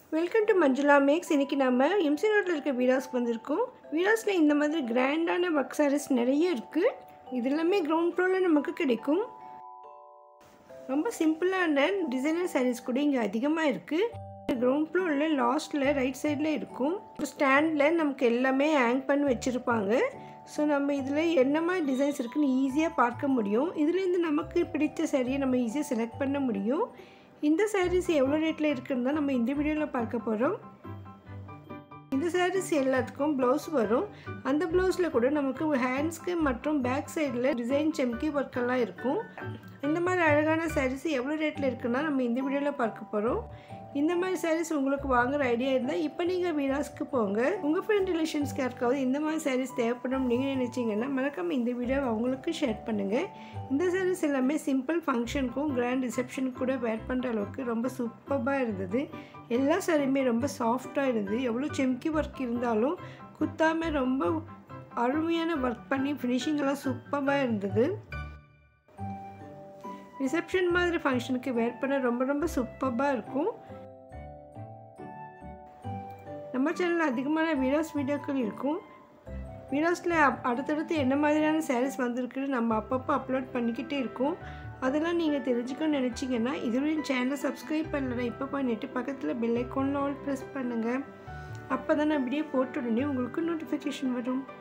welcome to Manjula maths இன்றைக்கி நம்ம MC ரோட்டில் இருக்க வீடாஸ்க்கு வந்திருக்கோம் வீடாஸில் இந்த மாதிரி கிராண்டான ஒர்க் சாரீஸ் நிறைய இருக்குது இது எல்லாமே கிரவுண்ட் ஃப்ளோரில் நமக்கு கிடைக்கும் ரொம்ப சிம்பிளான டிசைனர் சாரீஸ் கூட இங்கே அதிகமாக இருக்குது கிரவுண்ட் ஃப்ளோரில் லாஸ்ட்டில் ரைட் சைடில் இருக்கும் ஸ்டாண்டில் நமக்கு எல்லாமே ஹேங் பண்ணி வச்சுருப்பாங்க ஸோ நம்ம இதில் என்ன மாதிரி டிசைன்ஸ் இருக்குன்னு ஈஸியாக பார்க்க முடியும் இதுலேருந்து நமக்கு பிடித்த சாரியை நம்ம ஈஸியாக செலக்ட் பண்ண முடியும் இந்த சாரீஸ் எவ்வளோ ரேட்டில் இருக்குன்னு தான் நம்ம இந்த வீடியோவில் பார்க்க போகிறோம் இந்த சாரீஸ் எல்லாத்துக்கும் ப்ளவுஸ் வரும் அந்த ப்ளவுஸில் கூட நமக்கு ஹேண்ட்ஸ்க்கு மற்றும் பேக் சைடில் டிசைன் செம்கி ஒர்க்கெல்லாம் இருக்கும் இந்த மாதிரி அழகான சாரீஸ் எவ்வளோ ரேட்டில் இருக்குன்னா நம்ம இந்த வீடியோவில் பார்க்க போகிறோம் இந்த மாதிரி சாரீஸ் உங்களுக்கு வாங்குற ஐடியா இருந்தால் இப்போ நீங்கள் வீராஸ்க்கு போங்க உங்கள் ஃப்ரெண்ட் ரிலேஷன்ஸ்க்கு யாருக்காவது இந்த மாதிரி சாரீஸ் தேவைப்படும் நீங்கள் நினச்சிங்கன்னா மறக்காமல் இந்த வீடியோ அவங்களுக்கு ஷேர் பண்ணுங்கள் இந்த சாரீஸ் எல்லாமே சிம்பிள் ஃபங்க்ஷனுக்கும் கிராண்ட் ரிசப்ஷனுக்கு கூட வேர் பண்ணுற அளவுக்கு ரொம்ப சூப்பராக இருந்தது எல்லா சாரியுமே ரொம்ப சாஃப்டாக இருந்தது எவ்வளோ செம்கி ஒர்க் இருந்தாலும் குத்தாமல் ரொம்ப அருமையான ஒர்க் பண்ணி ஃபினிஷிங்கெல்லாம் சூப்பராக இருந்தது ரிசப்ஷன் மாதிரி ஃபங்க்ஷனுக்கு வேர் பண்ண ரொம்ப ரொம்ப சூப்பராக இருக்கும் நம்ம சேனலில் அதிகமான வீடியோஸ் வீடியோக்கள் இருக்கும் வீடியோஸில் அடுத்தடுத்து என்ன மாதிரியான சாரீஸ் வந்திருக்குன்னு நம்ம அப்பப்போ அப்லோட் பண்ணிக்கிட்டே இருக்கோம் அதெல்லாம் நீங்கள் தெரிஞ்சுக்கணும்னு நினச்சிங்கன்னா இதுவரையும் சேனலை சப்ஸ்கிரைப் பண்ணலைன்னா இப்போ பண்ணிவிட்டு பக்கத்தில் பெல் ஐக்கானில் ஆல் ப்ரெஸ் பண்ணுங்கள் அப்போ தான் நான் வீடியோ போட்ட உடனே உங்களுக்கு நோட்டிஃபிகேஷன் வரும்